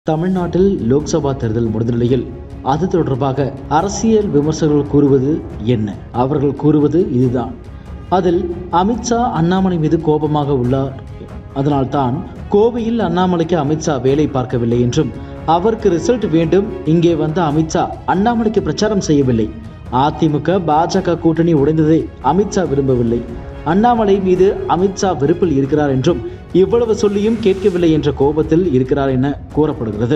தமிழ்நாட்டில் லோக்சபா தேர்தல் முடிந்த நிலையில் அது தொடர்பாக அரசியல் விமர்சகர்கள் கூறுவது என்ன அவர்கள் கூறுவது இதுதான் அதில் அமித்ஷா அண்ணாமலை மீது கோபமாக உள்ளார் அதனால்தான் கோவையில் அண்ணாமலைக்கு அமித்ஷா வேலை பார்க்கவில்லை என்றும் அவருக்கு ரிசல்ட் வேண்டும் இங்கே வந்த அமித்ஷா அண்ணாமலைக்கு பிரச்சாரம் செய்யவில்லை அதிமுக பாஜக கூட்டணி உடைந்ததை அமித்ஷா விரும்பவில்லை அண்ணாமலை மீது அமித்ஷா வெறுப்பில் இருக்கிறார் என்றும் இவ்வளவு சொல்லியும் கேட்கவில்லை என்ற கோபத்தில் இருக்கிறார் என கூறப்படுகிறது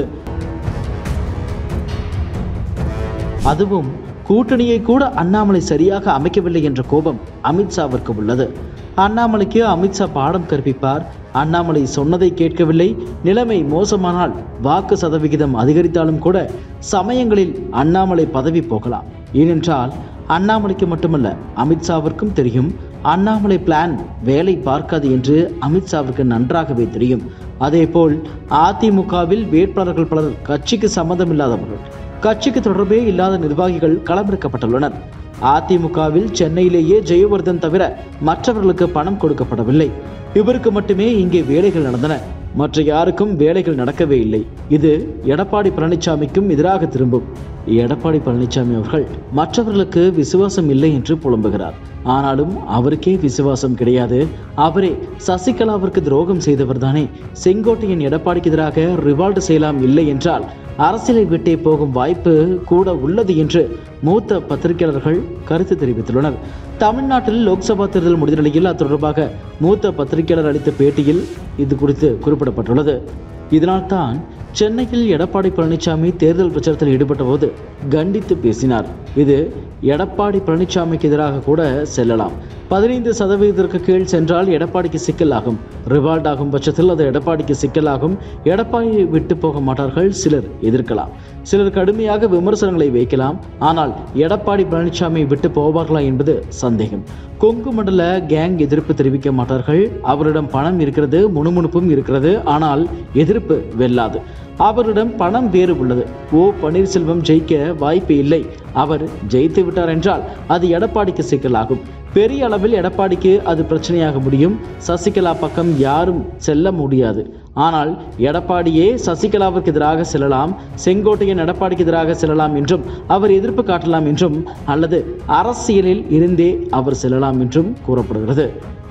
அதுவும் கூட்டணியை கூட அண்ணாமலை சரியாக அமைக்கவில்லை என்ற கோபம் அமித்ஷாவிற்கு உள்ளது அண்ணாமலைக்கு அமித்ஷா பாடம் கற்பிப்பார் அண்ணாமலை சொன்னதை கேட்கவில்லை நிலைமை மோசமானால் வாக்கு சதவிகிதம் அதிகரித்தாலும் கூட சமயங்களில் அண்ணாமலை பதவி போகலாம் ஏனென்றால் அண்ணாமலைக்கு மட்டுமல்ல அமித்ஷாவிற்கும் தெரியும் அண்ணாமலை பிளான் வேலை பார்க்காது என்று அமித்ஷாவிற்கு நன்றாகவே தெரியும் அதேபோல் அதிமுகவில் வேட்பாளர்கள் பலர் கட்சிக்கு சம்பந்தமில்லாதவர்கள் கட்சிக்கு தொடர்பே இல்லாத நிர்வாகிகள் களமிறக்கப்பட்டுள்ளனர் அதிமுகவில் சென்னையிலேயே ஜெயவர்தன் தவிர மற்றவர்களுக்கு பணம் கொடுக்கப்படவில்லை இவருக்கு மட்டுமே இங்கே வேலைகள் நடந்தன மற்ற யாருக்கும் வேலைகள் நடக்கவே இல்லை இது எடப்பாடி பழனிசாமிக்கும் எதிராக திரும்பும் எடப்பாடி பழனிசாமி அவர்கள் மற்றவர்களுக்கு விசுவாசம் இல்லை என்று புலம்புகிறார் ஆனாலும் அவருக்கே விசுவாசம் கிடையாது அவரே சசிகலாவிற்கு துரோகம் செய்தவர் தானே செங்கோட்டையின் எடப்பாடிக்கு எதிராக ரிவால்ட் செய்யலாம் இல்லை என்றால் அரசியலை விட்டே போகும் வாய்ப்பு கூட உள்ளது என்று மூத்த பத்திரிகையாளர்கள் கருத்து தெரிவித்துள்ளனர் தமிழ்நாட்டில் லோக்சபா தேர்தல் முடிந்த நிலையில் அது தொடர்பாக மூத்த பத்திரிகையாளர் அளித்த பேட்டியில் இது குறித்து குறிப்பிடப்பட்டுள்ளது இதனால்தான் சென்னையில் எடப்பாடி பழனிசாமி தேர்தல் பிரச்சாரத்தில் ஈடுபட்ட போது கண்டித்து பேசினார் இது எடப்பாடி பழனிசாமிக்கு எதிராக கூட செல்லலாம் பதினைந்து சதவீதத்திற்கு கீழ் சென்றால் எடப்பாடிக்கு சிக்கலாகும் ரிவால்ட் ஆகும் பட்சத்தில் அது எடப்பாடிக்கு சிக்கலாகும் எடப்பாடியை விட்டு போக மாட்டார்கள் சிலர் எதிர்க்கலாம் சிலர் கடுமையாக விமர்சனங்களை வைக்கலாம் ஆனால் எடப்பாடி பழனிசாமி விட்டு போவார்களா என்பது சந்தேகம் கொங்கு மண்டல கேங் எதிர்ப்பு தெரிவிக்க மாட்டார்கள் அவரிடம் பணம் இருக்கிறது முணுமுணுப்பும் இருக்கிறது ஆனால் எதிர்ப்பு வெல்லாது அவரிடம் பணம் வேறு உள்ளது ஓ பன்னீர்செல்வம் ஜெயிக்க வாய்ப்பு இல்லை அவர் ஜெயித்து விட்டார் என்றால் அது எடப்பாடிக்கு சிக்கலாகும் பெரிய அளவில் எடப்பாடிக்கு அது பிரச்சனையாக முடியும் சசிகலா பக்கம் யாரும் செல்ல முடியாது ஆனால் எடப்பாடியே சசிகலாவிற்கு எதிராக செல்லலாம் செங்கோட்டையன் எடப்பாடிக்கு எதிராக செல்லலாம் என்றும் அவர் எதிர்ப்பு காட்டலாம் என்றும் அல்லது அரசியலில் இருந்தே அவர் செல்லலாம் என்றும் கூறப்படுகிறது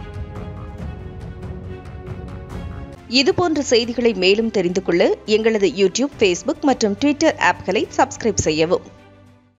இதுபோன்ற செய்திகளை மேலும் தெரிந்து கொள்ள எங்களது யூடியூப் ஃபேஸ்புக் மற்றும் ட்விட்டர் ஆப்களை சப்ஸ்கிரைப் செய்யவும்